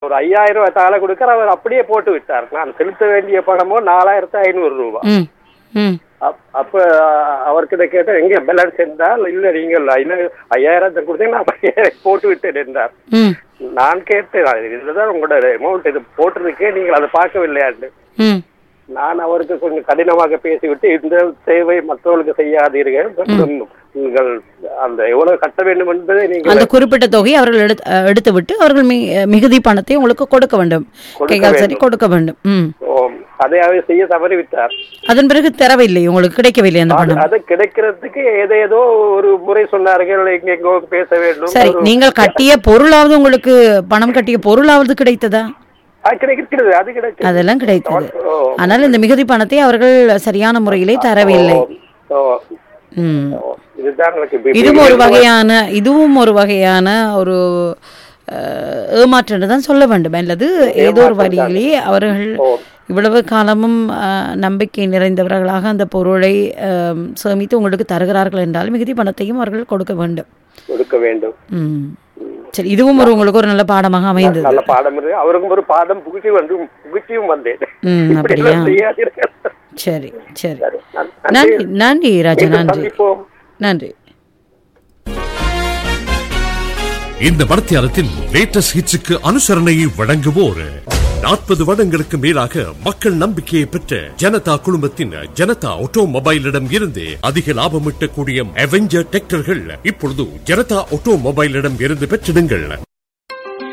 ஒரு ஐயாயிரம் ரூபாய் தாளை கொடுக்கற அவர் அப்படியே போட்டு விட்டார் நான் செலுத்த வேண்டிய பணமோ நாலாயிரத்து ஐநூறு ரூபாய் ம் ம் அப்- அப்ப அவர்கிட்ட கேட்ட எங்க பேலன்ஸ் என்றால் இல்ல நீங்கள் ஐநூறு- ஐயாயிரத்தை கொடுத்தீங்க நான் ஐயாயிரம் போட்டு விட்டேன் என்றார் ம் நான் கேட்டேன் இதுதான் உங்களோட அமௌண்ட் இது போட்டிருக்கேன் நீங்கள் அதை பார்க்கவில்லையாண்டு ம் நான் அவருக்கு கொஞ்சம் கடினமாக பேசிவிட்டு இந்த சேவை மற்றவர்களுக்கு செய்யாதீர்கள் நீங்கள் அந்த எவ்வளவு கட்ட வேண்டும் என்பதை நீங்கள் அந்த குறிப்பிட்ட தொகையை அவர்கள் எடுத்து அஹ், எடுத்து விட்டு அவர்கள் மி- மிகுதி பணத்தை உங்களுக்கு கொடுக்க வேண்டும் கொடுக்க கைகால் சரி வேண்டும். கொடுக்க வேண்டும் ம் ஓ, அதை அவர் செய்ய தவறிவிட்டார் அதன் பிறகு தரவில்லை உங்களுக்கு கிடைக்கவில்லை அந்த அது- பணம் அது கிடைக்கிறதுக்கு ஏதேதோ ஒரு முறை சொன்னார்கள் எங்கெங்கோ பேச வேண்டும் சரி ஒரு- நீங்கள் கட்டிய பொருளாவது உங்களுக்கு பணம் கட்டிய பொருளாவது கிடைத்ததா அது கிடைக்கிறது அது கிடைக்கிறது அதெல்லாம் கிடைத்தது ஓ, ஆனால் இந்த மிகுதி பணத்தை அவர்கள் சரியான முறையிலே தரவில்லை ஓ, ம் ஓ, இதுதான் எனக்கு இப்ப- இதுவும் ஒரு வகையான இதுவும் ஒரு வகையான ஒரு அஹ், ஏமாற்றம் தான் சொல்ல வேண்டும் அல்லது ஏதோ ஒரு வழியிலே அவர்கள் இவ்வளவு காலமும் அஹ், நம்பிக்கை நிறைந்தவர்களாக அந்த பொருளை அஹ், சேமித்து உங்களுக்கு தருகிறார்கள் என்றால் மிகுதி பணத்தையும் அவர்கள் கொடுக்க வேண்டும் கொடுக்க வேண்டும் ம் சரி இதுவும் ஒரு உங்களுக்கு ஒரு நல்ல பாடமாக அமைந்தது நல்ல பாடம் இருக்கு அவருக்கும் ஒரு பாடம் புகுச்சி வந்து புகுச்சியும் வந்தேன் ம் இப்படி அப்படியா எல்லாம் செய்யாதீர்கள். சரி சரி சரி, நன்- நன்றி நன்றி ராஜா மீண்டும் நன்றி சந்திப்போம் நன்றி இந்த மடத்தியாரத்தின் லேட்டஸ்ட் ஹிட்ஸுக்கு அனுசரணையை வழங்குவோர் நாற்பது வருடங்களுக்கு மேலாக மக்கள் நம்பிக்கையை பெற்ற ஜனதா குழுமத்தின் ஜனதா ஆட்டோமொபைலிடம் இருந்து அதிக லாபம் ஈட்டக்கூடிய அவெஞ்சர் டிராக்டர்கள் இப்பொழுது ஜனதா ஆட்டோமொபைலிடம் இருந்து பெற்றிடுங்கள்